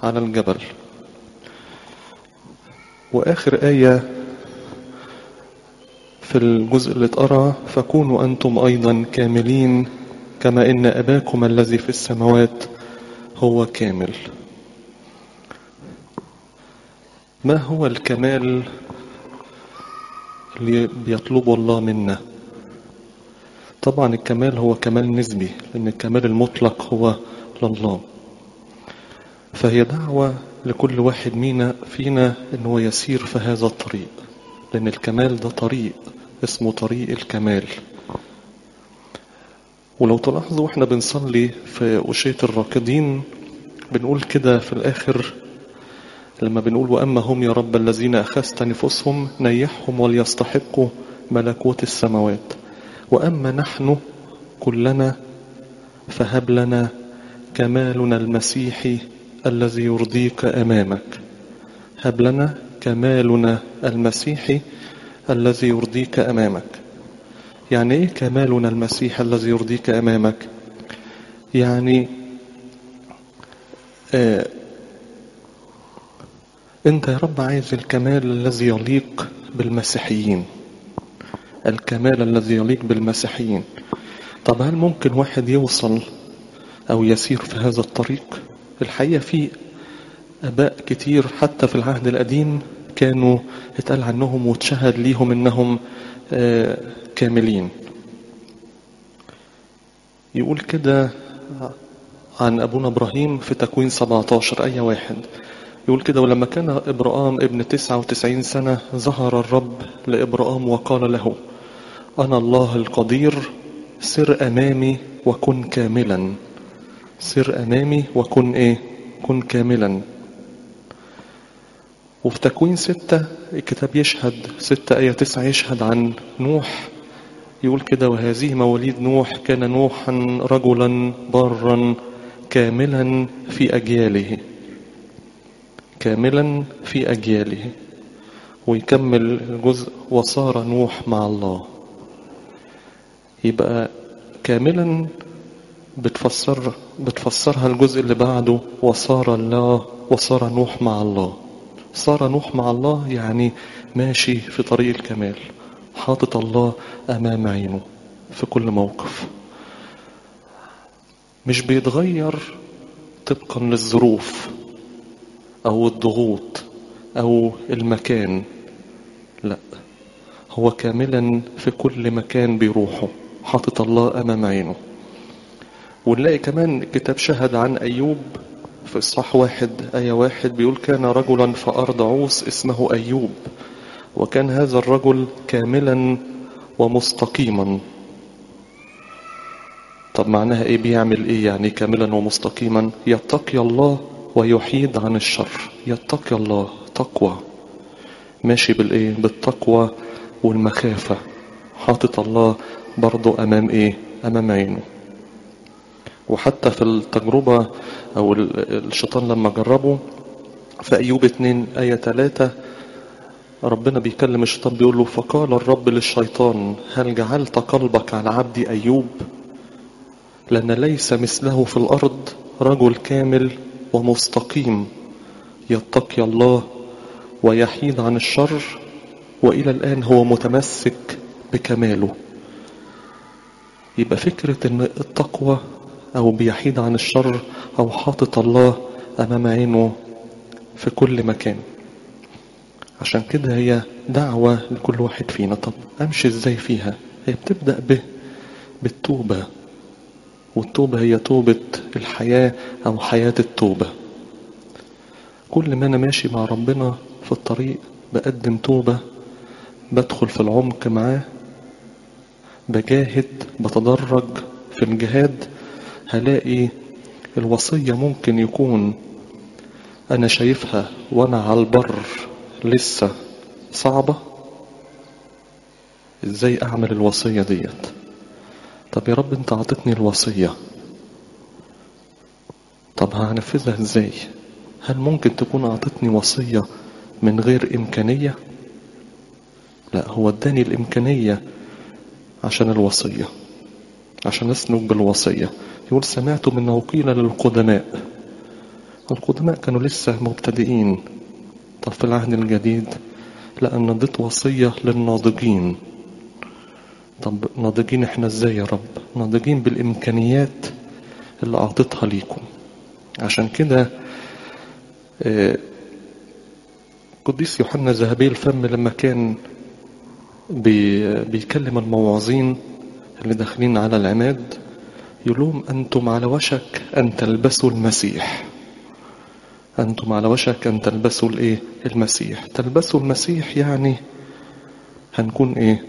على الجبل وآخر آية في الجزء اللي اتقرأ فكونوا أنتم أيضا كاملين كما إن أباكم الذي في السماوات هو كامل ما هو الكمال اللي بيطلبه الله منا طبعا الكمال هو كمال نسبي لأن الكمال المطلق هو لله فهي دعوة لكل واحد منا فينا أنه يسير في هذا الطريق لأن الكمال ده طريق اسمه طريق الكمال ولو تلاحظوا واحنا بنصلي في أشية الراكدين بنقول كده في الآخر لما بنقول وأما هم يا رب الذين أخذت نفوسهم نيحهم وليستحقوا ملكوت السماوات وأما نحن كلنا فهب لنا كمالنا المسيحي الذي يرضيك أمامك هب لنا كمالنا المسيحي الذي يرضيك أمامك يعني إيه كمالنا المسيحي الذي يرضيك أمامك يعني آه أنت يا رب عايز الكمال الذي يليق بالمسيحيين الكمال الذي يليق بالمسيحيين طب هل ممكن واحد يوصل أو يسير في هذا الطريق الحقيقة في أباء كتير حتى في العهد القديم كانوا اتقال عنهم وتشهد ليهم انهم آه كاملين يقول كده عن أبونا إبراهيم في تكوين 17 أي واحد يقول كده ولما كان إبراهام ابن 99 سنة ظهر الرب لإبراهام وقال له أنا الله القدير سر أمامي وكن كاملا سر أمامي وكن إيه كن كاملا وفي تكوين ستة الكتاب يشهد ستة آية تسعة يشهد عن نوح يقول كده وهذه مواليد نوح كان نوحا رجلا برا كاملا في أجياله كاملا في أجياله ويكمل الجزء وصار نوح مع الله يبقى كاملا بتفسر بتفسرها الجزء اللي بعده وصار الله وصار نوح مع الله صار نوح مع الله يعني ماشي في طريق الكمال حاطط الله أمام عينه في كل موقف مش بيتغير طبقا للظروف أو الضغوط أو المكان لا هو كاملا في كل مكان بيروحه حاطط الله أمام عينه ونلاقي كمان الكتاب شهد عن أيوب في إصحاح واحد آية واحد بيقول كان رجلا في أرض عوس اسمه أيوب وكان هذا الرجل كاملا ومستقيما طب معناها ايه بيعمل ايه يعني كاملا ومستقيما يتقي الله ويحيد عن الشر يتقي الله تقوى ماشي بالايه بالتقوى والمخافة حاطط الله برضو امام ايه امام عينه وحتى في التجربة او الشيطان لما جربه في ايوب 2 ايه 3 ربنا بيكلم الشيطان بيقول له فقال الرب للشيطان هل جعلت قلبك على عبدي أيوب لأن ليس مثله في الأرض رجل كامل ومستقيم يتقي الله ويحيد عن الشر وإلى الآن هو متمسك بكماله يبقى فكرة أن التقوى أو بيحيد عن الشر أو حاطط الله أمام عينه في كل مكان عشان كده هي دعوة لكل واحد فينا طب أمشي إزاي فيها هي بتبدأ به بالتوبة والتوبة هي توبة الحياة أو حياة التوبة كل ما أنا ماشي مع ربنا في الطريق بقدم توبة بدخل في العمق معاه بجاهد بتدرج في الجهاد هلاقي الوصية ممكن يكون أنا شايفها وأنا على البر لسه صعبة ازاي اعمل الوصية ديت طب يا رب انت عطتني الوصية طب هنفذها ازاي هل ممكن تكون اعطتني وصية من غير امكانية لا هو اداني الامكانية عشان الوصية عشان اسلك بالوصية يقول سمعت منه قيل للقدماء القدماء كانوا لسه مبتدئين طب في العهد الجديد لأن اديت وصية للناضجين طب ناضجين احنا ازاي يا رب ناضجين بالإمكانيات اللي أعطيتها ليكم عشان كده آه، قديس يوحنا ذهبي الفم لما كان بي بيكلم الموعظين اللي داخلين على العماد يقول لهم أنتم على وشك أن تلبسوا المسيح أنتم على وشك أن تلبسوا الإيه المسيح تلبسوا المسيح يعني هنكون إيه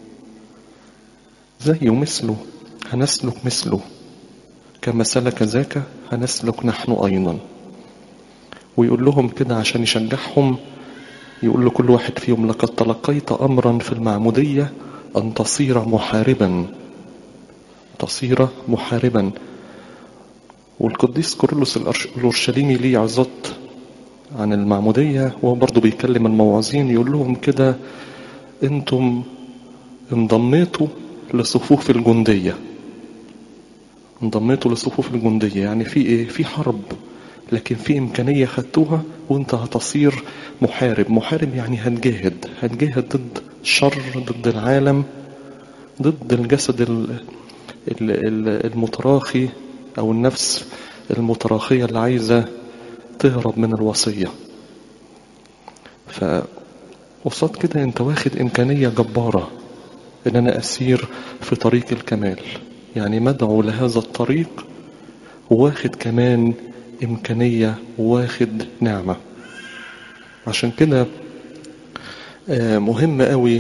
زيه مثله هنسلك مثله كما سلك ذاك هنسلك نحن أيضا ويقول لهم كده عشان يشجعهم يقول لكل واحد فيهم لقد تلقيت أمرا في المعمودية أن تصير محاربا تصير محاربا والقديس كورلوس الأرش- الأورشليمي ليه عظات عن المعمودية وهو برضه بيكلم الموعظين يقول لهم كده انتم انضميتوا لصفوف الجندية انضميتوا لصفوف الجندية يعني في ايه في حرب لكن في إمكانية خدتوها وانت هتصير محارب محارب يعني هتجاهد هتجاهد ضد الشر ضد العالم ضد الجسد ال- ال- ال- المتراخي أو النفس المتراخية اللي عايزة تهرب من الوصية فقصاد كده انت واخد إمكانية جبارة إن أنا أسير في طريق الكمال يعني مدعو لهذا الطريق واخد كمان إمكانية واخد نعمة عشان كده آه، مهم قوي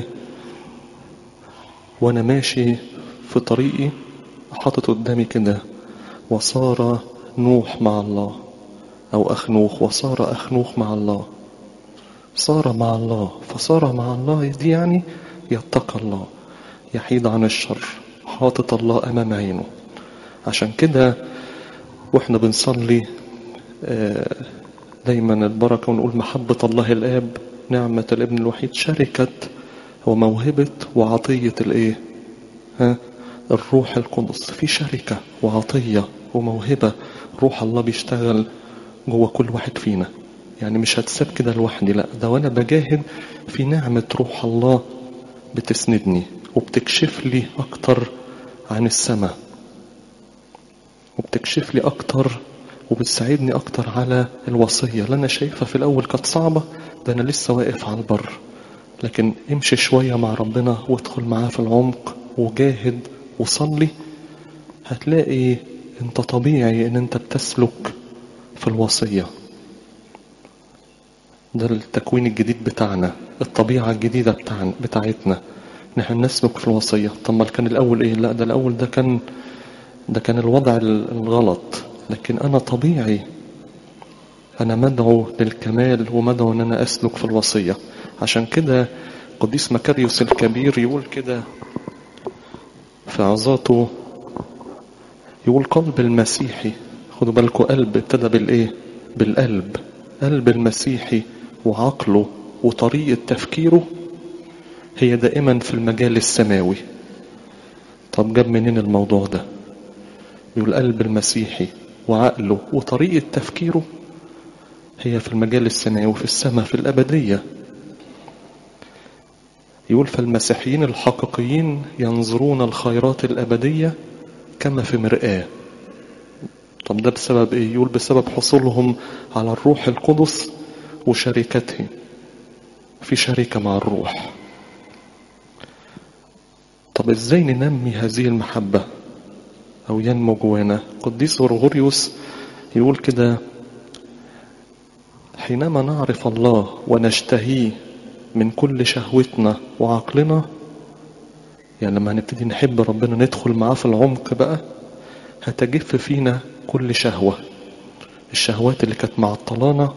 وأنا ماشي في طريقي حاطط قدامي كده وصار نوح مع الله أو أخنوخ وصار أخنوخ مع الله صار مع الله فصار مع الله دي يعني يتقى الله يحيد عن الشر حاطط الله أمام عينه عشان كده واحنا بنصلي آه، دايما البركة ونقول محبة الله الآب نعمة الابن الوحيد شركة وموهبة وعطية الايه ها الروح القدس في شركة وعطية وموهبة روح الله بيشتغل جوه كل واحد فينا يعني مش هتساب كده لوحدي لا ده وانا بجاهد في نعمة روح الله بتسندني وبتكشف لي اكتر عن السماء وبتكشف لي اكتر وبتساعدني اكتر على الوصية اللي انا شايفها في الاول كانت صعبة ده انا لسه واقف على البر لكن امشي شوية مع ربنا وادخل معاه في العمق وجاهد وصلي هتلاقي انت طبيعي ان انت بتسلك في الوصية ده التكوين الجديد بتاعنا الطبيعة الجديدة بتاعنا بتاعتنا نحن نسلك في الوصية طب ما كان الأول إيه لا ده الأول ده كان ده كان الوضع الغلط لكن أنا طبيعي أنا مدعو للكمال ومدعو أن أنا أسلك في الوصية عشان كده قديس مكاريوس الكبير يقول كده في عظاته يقول قلب المسيحي خدوا بالكم قلب ابتدى بالإيه بالقلب قلب المسيحي وعقله وطريقة تفكيره هي دائما في المجال السماوي طب جاب منين الموضوع ده يقول قلب المسيحي وعقله وطريقة تفكيره هي في المجال السماوي في السماء في الأبدية يقول فالمسيحيين الحقيقيين ينظرون الخيرات الأبدية كما في مرآة طب ده بسبب ايه يقول بسبب حصولهم على الروح القدس وشركته في شركة مع الروح طب ازاي ننمي هذه المحبة او ينمو جوانا قديس غرغوريوس يقول كده حينما نعرف الله ونشتهيه من كل شهوتنا وعقلنا يعني لما هنبتدي نحب ربنا ندخل معاه في العمق بقى هتجف فينا كل شهوة الشهوات اللي كانت معطلانا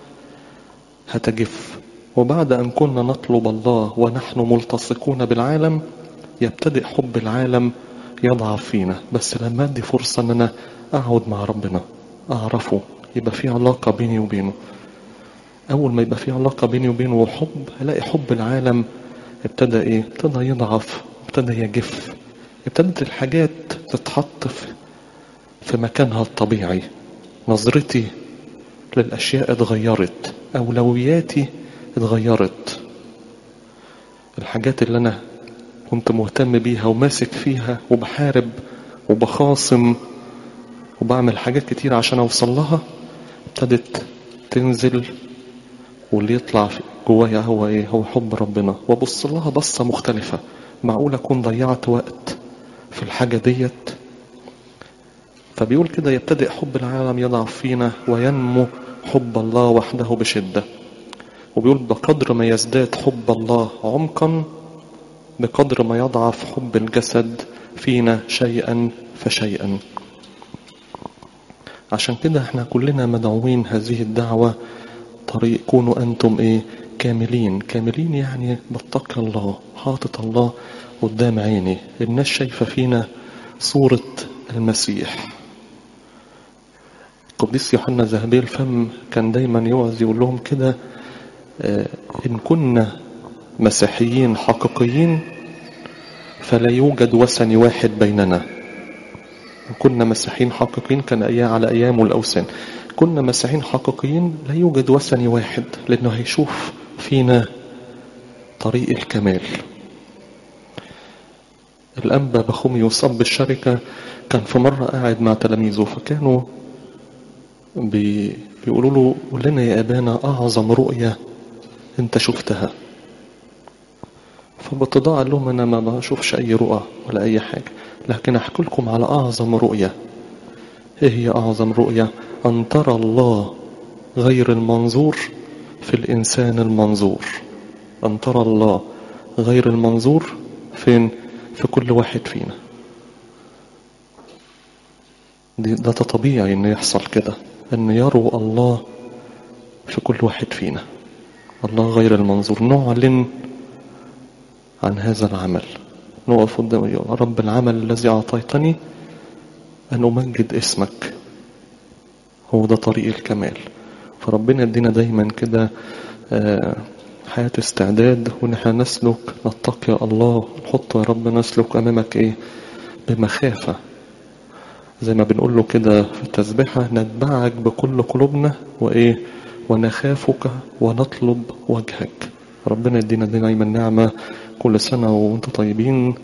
هتجف وبعد أن كنا نطلب الله ونحن ملتصقون بالعالم يبتدئ حب العالم يضعف فينا بس لما ادي فرصة ان انا اقعد مع ربنا اعرفه يبقى في علاقة بيني وبينه اول ما يبقى في علاقة بيني وبينه وحب هلاقي حب العالم ابتدى ايه ابتدى يضعف ابتدى يجف ابتدت الحاجات تتحط في في مكانها الطبيعي نظرتي للأشياء اتغيرت أولوياتي اتغيرت الحاجات اللي أنا كنت مهتم بيها وماسك فيها وبحارب وبخاصم وبعمل حاجات كتير عشان أوصل لها ابتدت تنزل واللي يطلع جوايا هو ايه هو حب ربنا وابص لها بصة مختلفة معقول اكون ضيعت وقت في الحاجة ديت فبيقول كده يبتدئ حب العالم يضعف فينا وينمو حب الله وحده بشدة وبيقول بقدر ما يزداد حب الله عمقا بقدر ما يضعف حب الجسد فينا شيئا فشيئا عشان كده احنا كلنا مدعوين هذه الدعوة طريق كونوا أنتم إيه كاملين كاملين يعني بتقي الله حاطط الله قدام عيني الناس شايفة فينا صورة المسيح القديس يوحنا ذهبي الفم كان دايما يوعظ يقول لهم كده آه إن كنا مسيحيين حقيقيين فلا يوجد وثني واحد بيننا كنا مسيحيين حقيقيين كان أيام على أيام الأوثان كنا مسيحيين حقيقيين لا يوجد وثني واحد لأنه هيشوف فينا طريق الكمال الأنبا بخوميوس أب الشركة كان في مرة قاعد مع تلاميذه فكانوا بي بيقولوا له قول لنا يا أبانا أعظم رؤية أنت شفتها فباتضاع قال لهم أنا ما بشوفش أي رؤى ولا أي حاجة لكن أحكي لكم على أعظم رؤية إيه هي أعظم رؤية أن ترى الله غير المنظور في الإنسان المنظور أن ترى الله غير المنظور فين في كل واحد فينا دي ده طبيعي إن يحصل كده أن يروا الله في كل واحد فينا الله غير المنظور نعلن عن هذا العمل نقف قدام يا رب العمل الذي أعطيتني أن أمجد اسمك هو ده طريق الكمال فربنا يدينا دايما كده حياة استعداد ونحن نسلك نتقي الله نحط يا رب نسلك أمامك إيه بمخافة زي ما بنقول له كده في التسبيحة نتبعك بكل قلوبنا وإيه ونخافك ونطلب وجهك ربنا يدينا دايما نعمة كل سنة وانتم طيبين